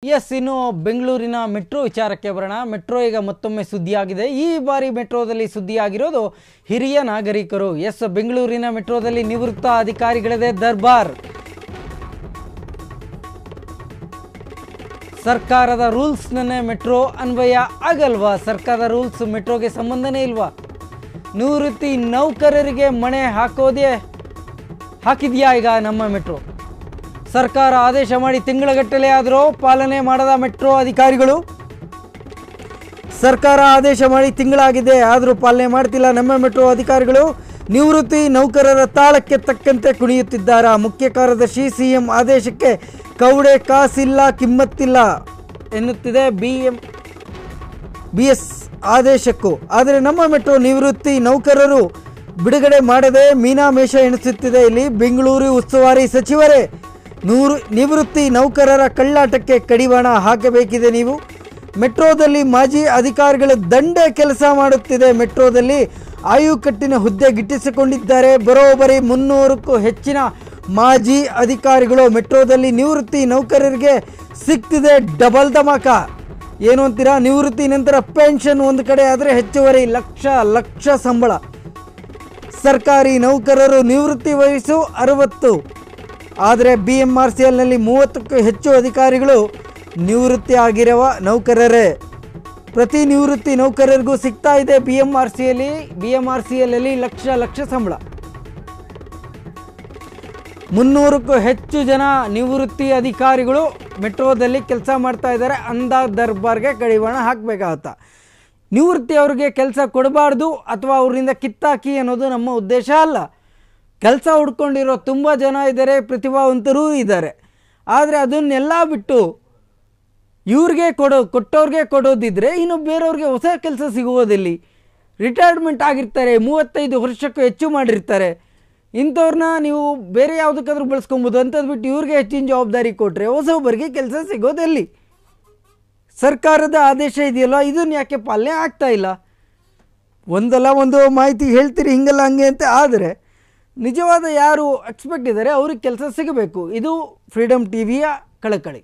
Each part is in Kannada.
ಎಸ್ ಇನ್ನು ಬೆಂಗಳೂರಿನ ಮೆಟ್ರೋ ವಿಚಾರಕ್ಕೆ ಬರೋಣ ಮೆಟ್ರೋ ಈಗ ಮತ್ತೊಮ್ಮೆ ಸುದ್ದಿಯಾಗಿದೆ ಈ ಬಾರಿ ಮೆಟ್ರೋದಲ್ಲಿ ಸುದ್ದಿಯಾಗಿರೋದು ಹಿರಿಯ ನಾಗರಿಕರು ಎಸ್ ಬೆಂಗಳೂರಿನ ಮೆಟ್ರೋದಲ್ಲಿ ನಿವೃತ್ತ ಅಧಿಕಾರಿಗಳದೇ ದರ್ಬಾರ್ ಸರ್ಕಾರದ ರೂಲ್ಸ್ನನ್ನೇ ಮೆಟ್ರೋ ಅನ್ವಯ ಆಗಲ್ವಾ ಸರ್ಕಾರದ ರೂಲ್ಸ್ ಮೆಟ್ರೋಗೆ ಸಂಬಂಧನೇ ಇಲ್ವಾ ನಿವೃತ್ತಿ ನೌಕರರಿಗೆ ಮಣೆ ಹಾಕೋದೇ ಹಾಕಿದ್ಯಾ ಈಗ ನಮ್ಮ ಮೆಟ್ರೋ ಸರ್ಕಾರ ಆದೇಶ ಮಾಡಿ ತಿಂಗಳಗಟ್ಟಲೆ ಆದರೂ ಪಾಲನೆ ಮಾಡದ ಮೆಟ್ರೋ ಅಧಿಕಾರಿಗಳು ಸರ್ಕಾರ ಆದೇಶ ಮಾಡಿ ತಿಂಗಳಾಗಿದೆ ಆದರೂ ಪಾಲನೆ ಮಾಡ್ತಿಲ್ಲ ನಮ್ಮ ಮೆಟ್ರೋ ಅಧಿಕಾರಿಗಳು ನಿವೃತ್ತಿ ನೌಕರರ ತಾಳಕ್ಕೆ ತಕ್ಕಂತೆ ಕುಣಿಯುತ್ತಿದ್ದಾರಾ ಮುಖ್ಯ ಕಾರ್ಯದರ್ಶಿ ಸಿಎಂ ಆದೇಶಕ್ಕೆ ಕೌಡೆ ಕಾಸಿಲ್ಲ ಕಿಮ್ಮತ್ತಿಲ್ಲ ಎನ್ನುತ್ತಿದೆ ಬಿ ಎಂ ಬಿ ಎಸ್ ಆದೇಶಕ್ಕೂ ಆದರೆ ನಮ್ಮ ಮೆಟ್ರೋ ನಿವೃತ್ತಿ ನೌಕರರು ಬಿಡುಗಡೆ ಮಾಡದೆ ಮೀನಾಮೇಷ ಎಣಿಸುತ್ತಿದೆ ಇಲ್ಲಿ ಬೆಂಗಳೂರು ಉಸ್ತುವಾರಿ ಸಚಿವರೇ ನೂರು ನಿವೃತ್ತಿ ನೌಕರರ ಕಳ್ಳಾಟಕ್ಕೆ ಕಡಿವಾಣ ಹಾಕಬೇಕಿದೆ ನೀವು ಮೆಟ್ರೋದಲ್ಲಿ ಮಾಜಿ ಅಧಿಕಾರಿಗಳ ದಂಡೆ ಕೆಲಸ ಮಾಡುತ್ತಿದೆ ಮೆಟ್ರೋದಲ್ಲಿ ಆಯುಕಟ್ಟಿನ ಹುದ್ದೆ ಗಿಟ್ಟಿಸಿಕೊಂಡಿದ್ದಾರೆ ಬರೋಬ್ಬರಿ ಮುನ್ನೂರಕ್ಕೂ ಹೆಚ್ಚಿನ ಮಾಜಿ ಅಧಿಕಾರಿಗಳು ಮೆಟ್ರೋದಲ್ಲಿ ನಿವೃತ್ತಿ ನೌಕರರಿಗೆ ಸಿಗ್ತಿದೆ ಡಬಲ್ ಧಮಾಕ ಏನು ಅಂತೀರಾ ನಿವೃತ್ತಿ ನಂತರ ಪೆನ್ಷನ್ ಒಂದು ಕಡೆ ಆದರೆ ಹೆಚ್ಚುವರಿ ಲಕ್ಷ ಲಕ್ಷ ಸಂಬಳ ಸರ್ಕಾರಿ ನೌಕರರು ನಿವೃತ್ತಿ ವಯಸ್ಸು ಅರವತ್ತು ಆದರೆ ಬಿ ಎಂ ಆರ್ ಸಿ ಎಲ್ನಲ್ಲಿ ಮೂವತ್ತಕ್ಕೂ ಹೆಚ್ಚು ಅಧಿಕಾರಿಗಳು ನಿವೃತ್ತಿ ಆಗಿರುವ ನೌಕರರೇ ಪ್ರತಿ ನಿವೃತ್ತಿ ನೌಕರರಿಗೂ ಸಿಗ್ತಾ ಇದೆ ಬಿ ಎಂ ಆರ್ ಸಿಯಲ್ಲಿ ಬಿ ಎಂ ಆರ್ ಸಿ ಎಲ್ಲಲ್ಲಿ ಲಕ್ಷ ಲಕ್ಷ ಸಂಬಳ ಮುನ್ನೂರಕ್ಕೂ ಹೆಚ್ಚು ಜನ ನಿವೃತ್ತಿ ಅಧಿಕಾರಿಗಳು ಮೆಟ್ರೋದಲ್ಲಿ ಕೆಲಸ ಮಾಡ್ತಾ ಇದ್ದಾರೆ ಅಂದ ದರ್ಬಾರ್ಗೆ ಕಡಿವಾಣ ಹಾಕಬೇಕಾಗತ್ತ ನಿವೃತ್ತಿ ಅವ್ರಿಗೆ ಕೆಲಸ ಕೊಡಬಾರ್ದು ಅಥವಾ ಅವರಿಂದ ಕಿತ್ತಾಕಿ ಅನ್ನೋದು ನಮ್ಮ ಉದ್ದೇಶ ಅಲ್ಲ ಕೆಲಸ ಹುಡ್ಕೊಂಡಿರೋ ತುಂಬ ಜನ ಇದ್ದಾರೆ ಪ್ರತಿಭಾವಂತರೂ ಇದ್ದಾರೆ ಆದರೆ ಅದನ್ನೆಲ್ಲ ಬಿಟ್ಟು ಇವ್ರಿಗೆ ಕೊಡೋ ಕೊಟ್ಟವ್ರಿಗೆ ಕೊಡೋದಿದ್ರೆ ಇನ್ನು ಬೇರೆಯವ್ರಿಗೆ ಹೊಸ ಕೆಲಸ ಸಿಗುವುದಿಲ್ಲಿ ರಿಟೈರ್ಮೆಂಟ್ ಆಗಿರ್ತಾರೆ ಮೂವತ್ತೈದು ವರ್ಷಕ್ಕೂ ಹೆಚ್ಚು ಮಾಡಿರ್ತಾರೆ ಇಂಥವ್ರನ್ನ ನೀವು ಬೇರೆ ಯಾವುದಕ್ಕಾದ್ರೂ ಬಳಸ್ಕೊಬೋದು ಅಂಥದ್ದು ಬಿಟ್ಟು ಇವ್ರಿಗೆ ಹೆಚ್ಚಿನ ಜವಾಬ್ದಾರಿ ಕೊಟ್ಟರೆ ಹೊಸೊಬ್ಬರಿಗೆ ಕೆಲಸ ಸಿಗೋದೆಲ್ಲಿ ಸರ್ಕಾರದ ಆದೇಶ ಇದೆಯಲ್ಲ ಇದನ್ನು ಯಾಕೆ ಪಾಲನೆ ಆಗ್ತಾ ಇಲ್ಲ ಒಂದಲ್ಲ ಒಂದು ಮಾಹಿತಿ ಹೇಳ್ತೀರಿ ಹಿಂಗಲ್ಲ ಹಂಗೆ ಅಂತ ಆದರೆ ನಿಜವಾದ ಯಾರು ಎಕ್ಸ್ಪೆಕ್ಟ್ ಇದ್ದಾರೆ ಅವ್ರಿಗೆ ಕೆಲಸ ಸಿಗಬೇಕು ಇದು ಫ್ರೀಡಮ್ ಟಿ ವಿಯ ಕಳಕಳಿ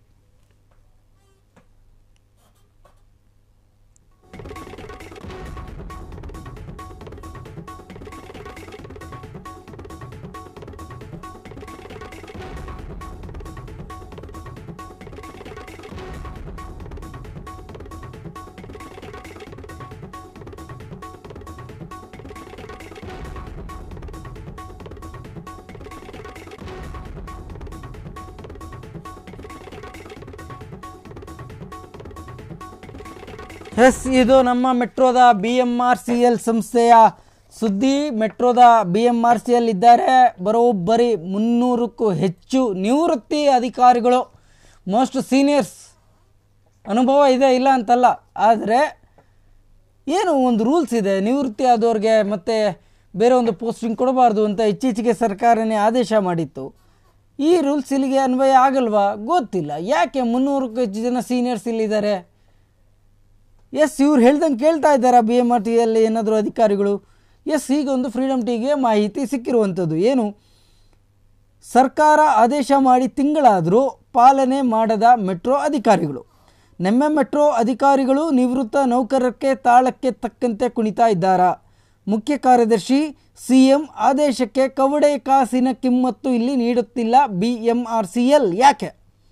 ಎಸ್ ಇದು ನಮ್ಮ ಮೆಟ್ರೋದ B M R C L ಸಂಸ್ಥೆಯ ಸುದ್ದಿ ಮೆಟ್ರೋದ B M R C L ಇದ್ದಾರೆ ಬರೋಬ್ಬರಿ ಮುನ್ನೂರಕ್ಕೂ ಹೆಚ್ಚು ನಿವೃತ್ತಿ ಅಧಿಕಾರಿಗಳು ಮೋಸ್ಟ್ ಸೀನಿಯರ್ಸ್ ಅನುಭವ ಇದೆ ಇಲ್ಲ ಅಂತಲ್ಲ ಆದರೆ ಏನು ಒಂದು ರೂಲ್ಸ್ ಇದೆ ನಿವೃತ್ತಿ ಆದವ್ರಿಗೆ ಮತ್ತು ಬೇರೆ ಒಂದು ಪೋಸ್ಟಿಂಗ್ ಕೊಡಬಾರ್ದು ಅಂತ ಇತ್ತೀಚೆಗೆ ಸರ್ಕಾರನೇ ಆದೇಶ ಮಾಡಿತ್ತು ಈ ರೂಲ್ಸ್ ಇಲ್ಲಿಗೆ ಅನ್ವಯ ಆಗಲ್ವಾ ಗೊತ್ತಿಲ್ಲ ಯಾಕೆ ಮುನ್ನೂರಕ್ಕೂ ಹೆಚ್ಚು ಜನ ಸೀನಿಯರ್ಸ್ ಇಲ್ಲಿದ್ದಾರೆ ಎಸ್ ಇವ್ರು ಹೇಳ್ದಂಗೆ ಕೇಳ್ತಾ ಇದ್ದಾರಾ ಬಿ ಎಮ್ ಆರ್ ಟಿಯಲ್ಲಿ ಏನಾದರೂ ಅಧಿಕಾರಿಗಳು ಎಸ್ ಈಗ ಒಂದು ಫ್ರೀಡಮ್ ಟಿಗೆ ಮಾಹಿತಿ ಸಿಕ್ಕಿರುವಂಥದ್ದು ಏನು ಸರ್ಕಾರ ಆದೇಶ ಮಾಡಿ ತಿಂಗಳಾದರೂ ಪಾಲನೆ ಮಾಡದ ಮೆಟ್ರೋ ಅಧಿಕಾರಿಗಳು ನಮ್ಮ ಮೆಟ್ರೋ ಅಧಿಕಾರಿಗಳು ನಿವೃತ್ತ ನೌಕರಕ್ಕೆ ತಾಳಕ್ಕೆ ತಕ್ಕಂತೆ ಕುಣಿತಾ ಇದ್ದಾರಾ ಮುಖ್ಯ ಕಾರ್ಯದರ್ಶಿ ಸಿ ಎಂ ಆದೇಶಕ್ಕೆ ಕವಡೆ ಕಾಸಿನ ಕಿಮ್ಮತ್ತು ಇಲ್ಲಿ ನೀಡುತ್ತಿಲ್ಲ B M R C L ಯಾಕೆ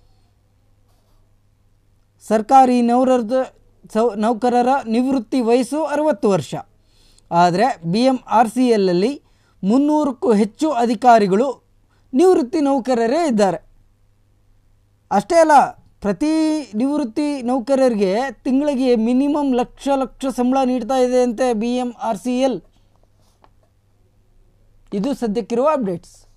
ಸರ್ಕಾರಿ ನೌಕರದ ಸೌ ನೌಕರರ ನಿವೃತ್ತಿ ವಯಸ್ಸು ಅರವತ್ತು ವರ್ಷ ಆದರೆ ಬಿ ಎಮ್ ಆರ್ ಸಿ ಎಲ್ಲಲ್ಲಿ ಮುನ್ನೂರಕ್ಕೂ ಹೆಚ್ಚು ಅಧಿಕಾರಿಗಳು ನಿವೃತ್ತಿ ನೌಕರರೇ ಇದ್ದಾರೆ ಅಷ್ಟೇ ಅಲ್ಲ ಪ್ರತಿ ನಿವೃತ್ತಿ ನೌಕರರಿಗೆ ತಿಂಗಳಿಗೆ ಮಿನಿಮಮ್ ಲಕ್ಷ ಲಕ್ಷ ಸಂಬಳ ನೀಡ್ತಾ ಇದೆ ಅಂತೆ B M R C L ಇದು ಸದ್ಯಕ್ಕಿರುವ ಅಪ್ಡೇಟ್ಸ್